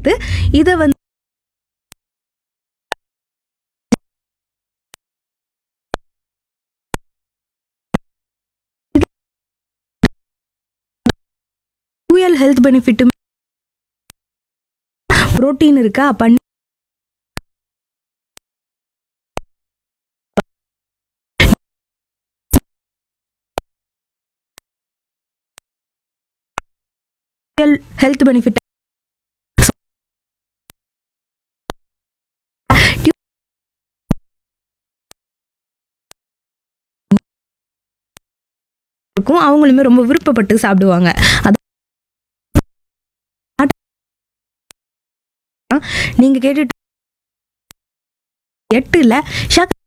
சத்து இதை வந்து டூயல் ஹெல்த் பெனிஃபிட்டும் புரோட்டீன் இருக்கா பன் ஹெல்த் பெனிஃபிட் இருக்கும் அவங்களுமே ரொம்ப விருப்பப்பட்டு சாப்பிடுவாங்க அது நீங்க கேட்டுட்டு எட்டுல சக்